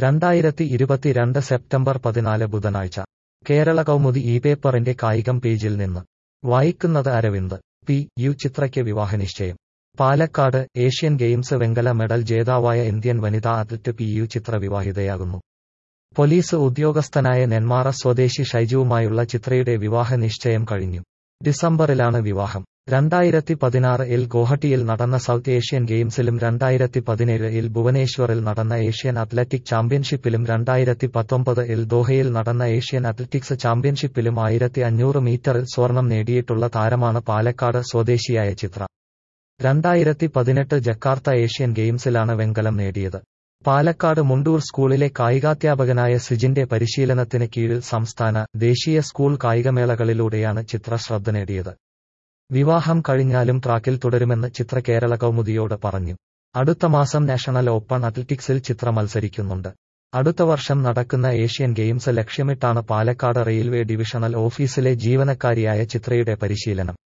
രണ്ടായിരത്തി ഇരുപത്തിരണ്ട് സെപ്റ്റംബർ പതിനാല് ബുധനാഴ്ച കേരള കൗമുദി ഈ പേപ്പറിന്റെ കായികം പേജിൽ നിന്ന് വായിക്കുന്നത് അരവിന്ദ് പി യു ചിത്രയ്ക്ക് വിവാഹനിശ്ചയം പാലക്കാട് ഏഷ്യൻ ഗെയിംസ് വെങ്കല മെഡൽ ജേതാവായ ഇന്ത്യൻ വനിതാ അത്ലറ്റ് പി യു ചിത്ര വിവാഹിതയാകുന്നു പോലീസ് ഉദ്യോഗസ്ഥനായ നെന്മാറ സ്വദേശി ഷൈജുവുമായുള്ള ചിത്രയുടെ വിവാഹ നിശ്ചയം കഴിഞ്ഞു ഡിസംബറിലാണ് വിവാഹം രണ്ടായിരത്തി പതിനാറ് ഇൽ ഗോഹട്ടിയിൽ നടന്ന സൗത്ത് ഏഷ്യൻ ഗെയിംസിലും രണ്ടായിരത്തി പതിനേഴ് ഇൽ ഭുവനേശ്വറിൽ നടന്ന ഏഷ്യൻ അത്ലറ്റിക് ചാമ്പ്യൻഷിപ്പിലും രണ്ടായിരത്തി പത്തൊമ്പത് ഇൽ ദോഹയിൽ നടന്ന ഏഷ്യൻ അത്ലറ്റിക്സ് ചാമ്പ്യൻഷിപ്പിലും ആയിരത്തി അഞ്ഞൂറ് മീറ്ററിൽ സ്വർണം നേടിയിട്ടുള്ള താരമാണ് പാലക്കാട് സ്വദേശിയായ ചിത്ര രണ്ടായിരത്തി പതിനെട്ട് ജക്കാർത്ത ഏഷ്യൻ ഗെയിംസിലാണ് വെങ്കലം നേടിയത് പാലക്കാട് മുണ്ടൂർ സ്കൂളിലെ കായികാധ്യാപകനായ സിജിന്റെ പരിശീലനത്തിന് കീഴിൽ സംസ്ഥാന ദേശീയ സ്കൂൾ കായികമേളകളിലൂടെയാണ് ചിത്ര ശ്രദ്ധ നേടിയത് വിവാഹം കഴിഞ്ഞാലും ട്രാക്കിൽ തുടരുമെന്ന് ചിത്ര കേരള കൗമുദിയോട് പറഞ്ഞു അടുത്ത മാസം നാഷണൽ ഓപ്പൺ അത്ലറ്റിക്സിൽ ചിത്ര മത്സരിക്കുന്നുണ്ട് അടുത്ത വർഷം നടക്കുന്ന ഏഷ്യൻ ഗെയിംസ് ലക്ഷ്യമിട്ടാണ് പാലക്കാട് റെയിൽവേ ഡിവിഷണൽ ഓഫീസിലെ ജീവനക്കാരിയായ ചിത്രയുടെ പരിശീലനം